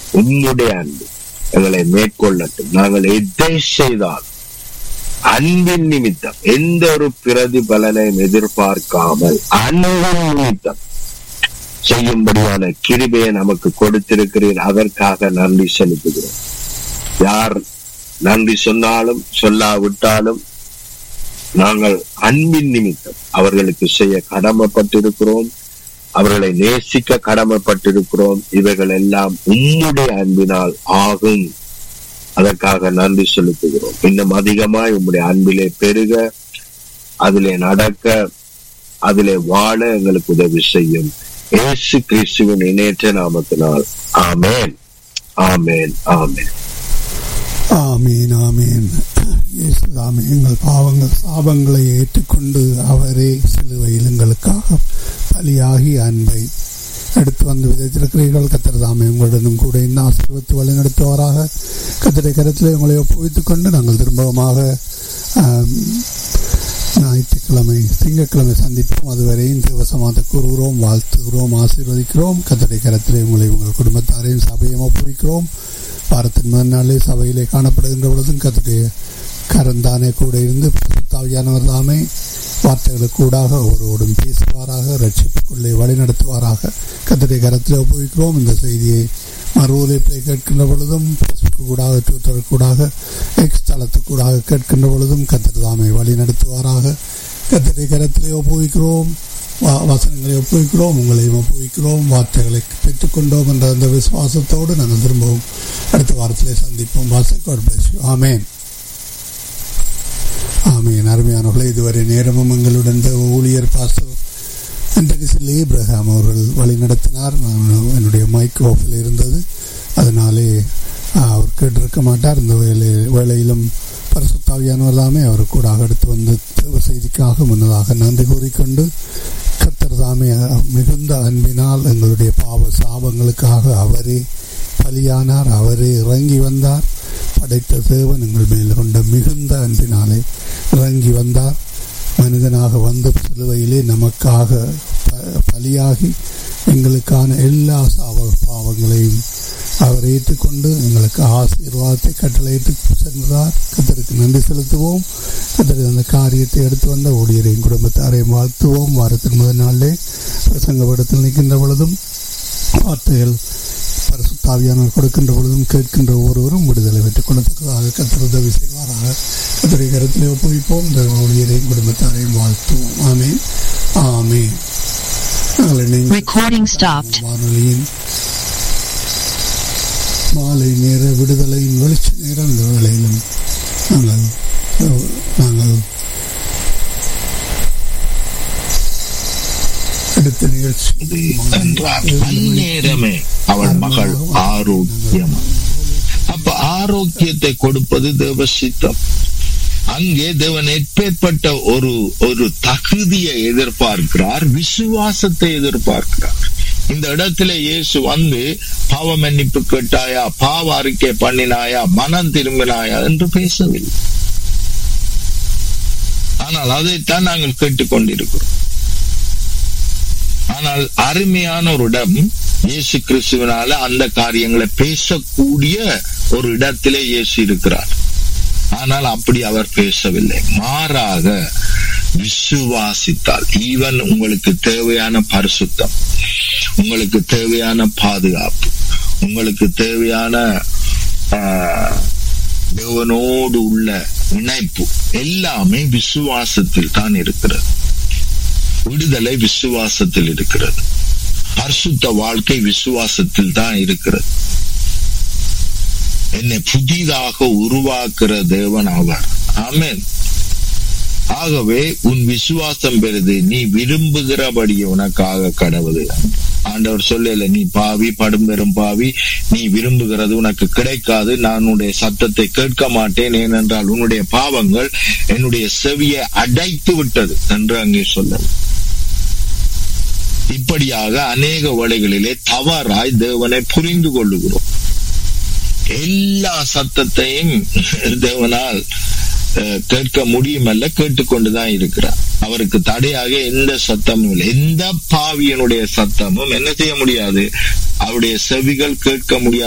உம்முடைய அன்பு எங்களை மேற்கொள்ளட்டும் நாங்கள் எதை செய்தால் அன்பின் நிமித்தம் எந்த ஒரு பிரதிபலனையும் எதிர்பார்க்காமல் அன்பும் நிமித்தம் செய்யும்படியான கிருபையை நமக்கு கொடுத்திருக்கிறீர் அதற்காக நன்றி செலுத்துகிறோம் யார் நன்றி சொன்னாலும் சொல்லாவிட்டாலும் நாங்கள் அன்பின் நிமித்தம் அவர்களுக்கு செய்ய கடமைப்பட்டிருக்கிறோம் அவர்களை நேசிக்க கடமைப்பட்டிருக்கிறோம் இவைகள் எல்லாம் உம்முடைய அன்பினால் ஆகும் அதற்காக நன்றி செலுத்துகிறோம் இன்னும் அதிகமாய் உம்முடைய அன்பிலே பெருக அதிலே நடக்க அதிலே வாழ எங்களுக்கு உதவி செய்யும் இயேசு கிறிஸ்துவின் இணையற்ற நாமத்தினால் ஆமேன் ஆமேன் ஆமேன் ஆமீன் ஆமீன் இயேசுதாமே எங்கள் பாவங்கள் சாபங்களை ஏற்றுக்கொண்டு அவரே சிலுவையில் எங்களுக்காக பலியாகி அன்பை எடுத்து வந்து விதைத்திருக்கிறீர்கள் கத்தர் தாமே உங்களுடனும் கூட இந்த ஆசீர்வத்து வழி நடத்துவாராக கத்தரை கருத்தில் உங்களை ஒப்புவித்துக் கொண்டு நாங்கள் திரும்பமாக ஆம், ஞாயிற்றுக்கிழமை திங்கட்கிழமை சந்திப்போம் அதுவரை இந்த வசமாக கூறுகிறோம் வாழ்த்துகிறோம் ஆசீர்வதிக்கிறோம் கத்தரை கரத்திலே உங்களை உங்கள் குடும்பத்தாரையும் சபையும் ஒப்புவிக்கிறோம் வாரத்தின் முதல் நாளிலே சபையிலே காணப்படுகின்ற பொழுதும் கத்தருடைய கரந்தானே கூட இருந்து தாவியானவர் தாமே வார்த்தைகளுக்கு கூடாக ஒருவரோடும் பேசுவாராக ரட்சிப்புக்குள்ளே வழிநடத்துவாராக கத்தருடைய கரத்தில் ஒப்புவிக்கிறோம் இந்த செய்தியை மறு ஒலிப்பிலே கேட்கின்ற பொழுதும் ஃபேஸ்புக்கு கூடாக ட்விட்டர் கூடாக எக்ஸ் தளத்துக்கூடாக கேட்கின்ற பொழுதும் கத்தர் தாமே வழி நடத்துவாராக கத்தருடைய கரத்திலே ஒப்புவிக்கிறோம் வா- வசனங்களை ஒப்புவிக்கிறோம் உங்களையும் ஒப்புவிக்கிறோம் வார்த்தைகளை பெற்றுக்கொண்டோம் என்ற அந்த விசுவாசத்தோடு நாங்கள் திரும்பவும் அடுத்த வாரத்திலே சந்திப்போம் வாசல் God bless you. ஆமென் ஆமீன் அருமையானவர்களே இதுவரை நேரமும் எங்களுடன் இந்த ஊழியர் பாஸ்டர் அண்டனிசில் ஏப்ரஹாம் அவர்கள் வழி நடத்தினார் நான் என்னுடைய மைக் ஆஃபில் இருந்தது அதனாலே ஆ, அவர் கேட்டிருக்க மாட்டார் இந்த வேலை வேலையிலும் பரிசுத்தாவியானவர் தாமே அவர் கூட அடுத்து வந்து தேவ செய்திக்காக முன்னதாக நன்றி கூறிக்கொண்டு கத்தர் தாமே மிகுந்த அன்பினால் எங்களுடைய பாவ சாபங்களுக்காக அவரே பலியானார் அவரே இறங்கி வந்தார் படைத்த தேவன் எங்கள் மேல் கொண்ட மிகுந்த அன்பினாலே இறங்கி வந்தார் மனிதனாக வந்த சிலுவையிலே நமக்காக ப- பலியாகி எங்களுக்கான எல்லா சாவ பாவங்களையும் அவர் ஏற்றுக்கொண்டு எங்களுக்கு ஆசீர்வாதத்தை கட்டளையிட்டு சென்றார் கத்தருக்கு நன்றி செலுத்துவோம் கத்தருக்கு அந்த காரியத்தை எடுத்து வந்த ஊழியரையும் குடும்பத்தாரையும் வாழ்த்துவோம் வாரத்தின் முதல் நாளிலே பிரசங்க படத்தில் நிற்கின்ற பொழுதும் வார்த்தைகள் பரிசுத்தாவியானவர் கொடுக்கின்ற பொழுதும் கேட்கின்ற ஒருவரும் விடுதலை பெற்றுக் கொள்ளத்தக்கதாக கத்தர் உதவி செய்வாராக கத்தரை கருத்திலே ஒப்புவிப்போம் இந்த ஊழியரையும் குடும்பத்தாரையும் வாழ்த்துவோம் ஆமேன் ஆமேன் நாங்கள் இணைந்து Recording stopped. வானொலியின் மாலை நேர விடுதலையின் வெளிச்ச நேரம் இந்த வேளையிலும் நாங்கள் அஹ், நாங்கள் அடுத்த நிகழ்ச்சி இது என்றார் அந்நேரமே அவள் மகள் ஆரோக்கியம் அப்ப ஆரோக்கியத்தை கொடுப்பது தேவ சித்தம் அங்கே தேவன் எப்பேற்பட்ட ஒரு ஒரு தகுதியை எதிர்பார்க்கிறார் விசுவாசத்தை எதிர்பார்க்கிறார் இந்த இடத்துல இயேசு வந்து பாவ மன்னிப்பு கேட்டாயா பாவ அறிக்கை பண்ணினாயா மனம் திரும்பினாயா என்று பேசவில்லை ஆனால் அதைத்தான் நாங்கள் கேட்டுக்கொண்டிருக்கிறோம் ஆனால் அருமையான ஒரு இடம் இயேசு கிறிஸ்துவனால அந்த காரியங்களை பேசக்கூடிய ஒரு இடத்திலே இயேசு இருக்கிறார் ஆனால் அப்படி அவர் பேசவில்லை மாறாக விசுவாசித்தால் ஈவன் உங்களுக்கு தேவையான பரிசுத்தம் உங்களுக்கு தேவையான பாதுகாப்பு உங்களுக்கு தேவையான ஆஹ், தேவனோடு உள்ள இணைப்பு எல்லாமே விசுவாசத்தில் தான் இருக்கிறது விடுதலை விசுவாசத்தில் இருக்கிறது பரிசுத்த வாழ்க்கை விசுவாசத்தில் தான் இருக்கிறது என்னை புதிதாக உருவாக்குற தேவன் அவர் ஆமென் ஆகவே உன் விசுவாசம் பெறுது நீ விரும்புகிறபடி உனக்காக கடவுது ஆண்டவர் சொல்லல நீ பாவி படும்பெரும் பாவி நீ விரும்புகிறது உனக்கு கிடைக்காது நான் உன்னுடைய சத்தத்தை கேட்க மாட்டேன் ஏனென்றால் உன்னுடைய பாவங்கள் என்னுடைய செவியை அடைத்து விட்டது என்று அங்கே சொல்லல இப்படியாக அநேக வேளைகளிலே தவறாய் தேவனை புரிந்து கொள்ளுகிறோம் எல்லா சத்தத்தையும் தேவனால் அஹ், கேட்க முடியுமல்ல கேட்டுக்கொண்டுதான் இருக்கிறார் அவருக்கு தடையாக எந்த சத்தமும் இல்லை எந்த பாவியனுடைய சத்தமும் என்ன செய்ய முடியாது அவருடைய செவிகள் கேட்க முடியாது